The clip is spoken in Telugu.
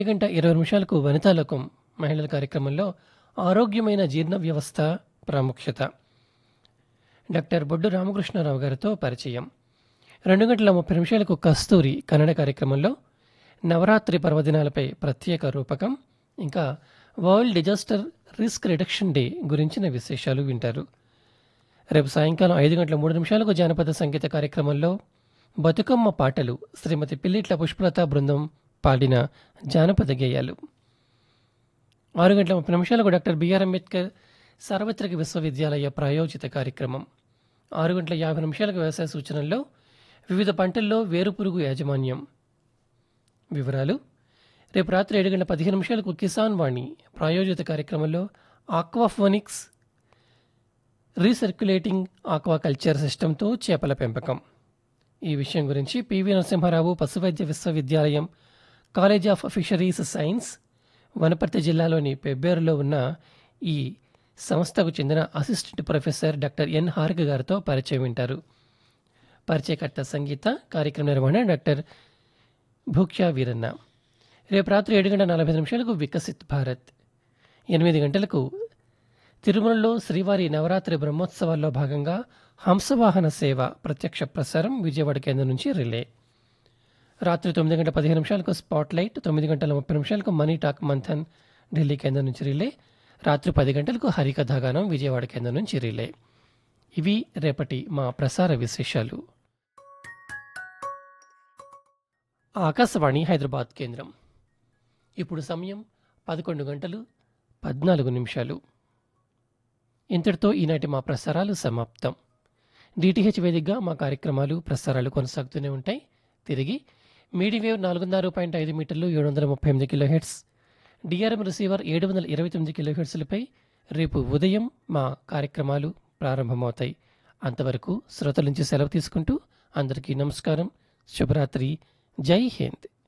గంట ఇరవై నిమిషాలకు వనితాలోకం మహిళల కార్యక్రమంలో ఆరోగ్యమైన జీర్ణ వ్యవస్థ ప్రాముఖ్యత డాక్టర్ బొడ్డు రామకృష్ణారావు గారితో పరిచయం రెండు గంటల ముప్పై నిమిషాలకు కస్తూరి కన్నడ కార్యక్రమంలో నవరాత్రి పర్వదినాలపై ప్రత్యేక రూపకం ఇంకా world disaster risk reduction day గురించిన విశేషాలు వింటారు రేపు సాయంకాలం ఐదు గంటల మూడు నిమిషాలకు జానపద సంగీత కార్యక్రమంలో బతుకమ్మ పాటలు శ్రీమతి పిల్లిట్ల పుష్పలత బృందం పాడిన జానపద గేయాలు ఆరు గంటల ముప్పై నిమిషాలకు డాక్టర్ బిఆర్ అంబేద్కర్ సార్వత్రిక విశ్వవిద్యాలయ ప్రాయోజిత కార్యక్రమం ఆరు గంటల యాభై నిమిషాలకు వ్యవసాయ సూచనల్లో వివిధ పంటల్లో వేరుపురుగు యాజమాన్యం వివరాలు రేపు రాత్రి ఏడు గంటల పదిహేను నిమిషాలకు కిసాన్ వాణి ప్రాయోజిత కార్యక్రమంలో ఆక్వాఫోనిక్స్ రీసర్క్యులేటింగ్ ఆక్వాకల్చర్ సిస్టంతో చేపల పెంపకం ఈ విషయం గురించి పివి నరసింహారావు పశువైద్య విశ్వవిద్యాలయం college of fisheries science Wanaparthy జిల్లాలోని పెబ్బేరులో ఉన్న ఈ సంస్థకు చెందిన అసిస్టెంట్ ప్రొఫెసర్ డాక్టర్ ఎన్ హార్గ గారితో పరిచయం వింటారు పరిచయకర్త సంగీత కార్యక్రమ నిర్వహణ డాక్టర్ భూక్యా వీరన్న రేపు రాత్రి ఏడు గంటల నలభై నిమిషాలకు వికసిత్ భారత్ ఎనిమిది గంటలకు తిరుమలలో శ్రీవారి నవరాత్రి బ్రహ్మోత్సవాల్లో భాగంగా హంసవాహన సేవ ప్రత్యక్ష ప్రసారం విజయవాడ కేంద్రం నుంచి రిలే రాత్రి తొమ్మిది గంటల పదిహేను నిమిషాలకు స్పాట్ లైట్ తొమ్మిది గంటల ముప్పై నిమిషాలకు మనీ టాక్ మంథన్ ఢిల్లీ కేంద్రం నుంచి రిలే రాత్రి పది గంటలకు హరికథాగానం విజయవాడ కేంద్రం నుంచి రిలే ఇవి రేపటి మా ప్రసార విశేషాలు ఆకాశవాణి హైదరాబాద్ కేంద్రం ఇప్పుడు సమయం పదకొండు గంటలు పద్నాలుగు నిమిషాలు ఇంతటితో ఈనాటి మా ప్రసారాలు సమాప్తం డిటిహెచ్ వేదికగా మా కార్యక్రమాలు ప్రసారాలు కొనసాగుతూనే ఉంటాయి తిరిగి మీడివేవ్ నాలుగున్నర పాయింట్ ఐదు మీటర్లు ఏడు వందల ముప్పై ఎనిమిది కిలో హెడ్స్ డిఆర్ఎం రిసీవర్ ఏడు వందల ఇరవై తొమ్మిది కిలో హెడ్స్లపై రేపు ఉదయం మా కార్యక్రమాలు ప్రారంభమవుతాయి అంతవరకు శ్రోతల నుంచి సెలవు తీసుకుంటూ అందరికీ నమస్కారం శుభరాత్రి జై హింద్